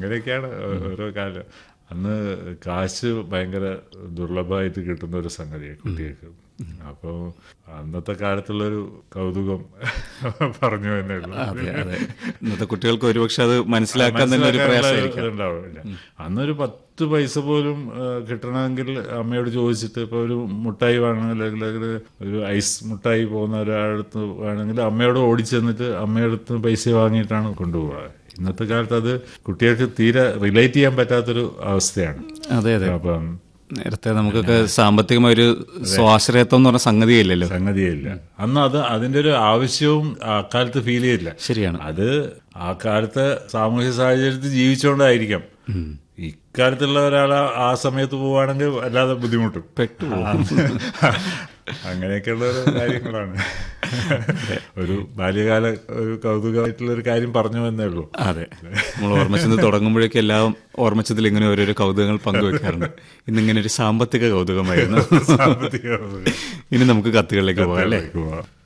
അങ്ങനെയൊക്കെയാണ് ഓരോ കാലം അന്ന് കാശ് ഭയങ്കര ദുർലഭമായിട്ട് കിട്ടുന്ന ഒരു സംഗതിയാണ് കുട്ടികൾക്ക് അപ്പോൾ അന്നത്തെ കാലത്തുള്ളൊരു കൗതുകം പറഞ്ഞു എന്നേ ഉള്ളൂ അതെ അതെ ഇന്നത്തെ കുട്ടികൾക്ക് ഒരുപക്ഷെ അത് മനസ്സിലാക്കാൻ തന്നെ ഒരു പ്രയാസമായിരിക്കും ഉണ്ടാവില്ല അന്നൊരു പത്ത് പൈസ പോലും ആ, കിട്ടണമെങ്കിൽ അമ്മയോട് ചോദിച്ചിട്ട് ഇപ്പൊ ഒരു മുട്ടായി വേണമെങ്കിൽ അല്ലെങ്കിൽ ഒരു ഐസ് മുട്ടായി പോകുന്ന ഒരാളടുത്ത് വേണമെങ്കിൽ അമ്മയോട് ഓടിച്ചെന്നിട്ട് അമ്മയടുത്ത് പൈസ വാങ്ങിയിട്ടാണ് കൊണ്ടുപോകുക ഇന്നത്തെ കാലത്ത് അത് കുട്ടികൾക്ക് തീരെ റിലേറ്റ് ചെയ്യാൻ പറ്റാത്തൊരു അവസ്ഥയാണ് അതെ അതെ അപ്പം നേരത്തെ നമുക്കൊക്കെ സാമ്പത്തികമായ ഒരു സ്വാശ്രയത്വം എന്ന് പറഞ്ഞ സംഗതിയില്ലല്ലോ സംഗതിയില്ല അന്ന് അത് അതിന്റെ ഒരു ആവശ്യവും അക്കാലത്ത് ഫീൽ ചെയ്തില്ല ശരിയാണ് അത് ആ കാലത്തെ സാമൂഹ്യ സാഹചര്യത്തിൽ ജീവിച്ചുകൊണ്ടായിരിക്കാം ഇക്കാലത്തുള്ള ഒരാൾ ആ സമയത്ത് പോവുകയാണെങ്കിൽ അല്ലാതെ ബുദ്ധിമുട്ടും പെട്ടുപോകും അങ്ങനെയൊക്കെയുള്ള ഓരോ കാര്യങ്ങളാണ് ഒരു ബാല്യകാല ഒരു കൗതുകമായിട്ടുള്ള ഒരു കാര്യം പറഞ്ഞു എന്നേ ഉള്ളൂ അതെ നമ്മൾ ഓർമ്മച്ചത് തുടങ്ങുമ്പോഴേക്കും എല്ലാം ഓർമ്മച്ചതിൽ ഇങ്ങനെ ഓരോരോ കൗതുകങ്ങൾ പങ്കുവെക്കാറുണ്ട് ഇന്നിങ്ങനെ ഒരു സാമ്പത്തിക കൗതുകമായിരുന്നു സാമ്പത്തിക കൗതുകം. ഇനി നമുക്ക് കത്തുകളിലേക്ക് പോകാം അല്ലേ പോവാം.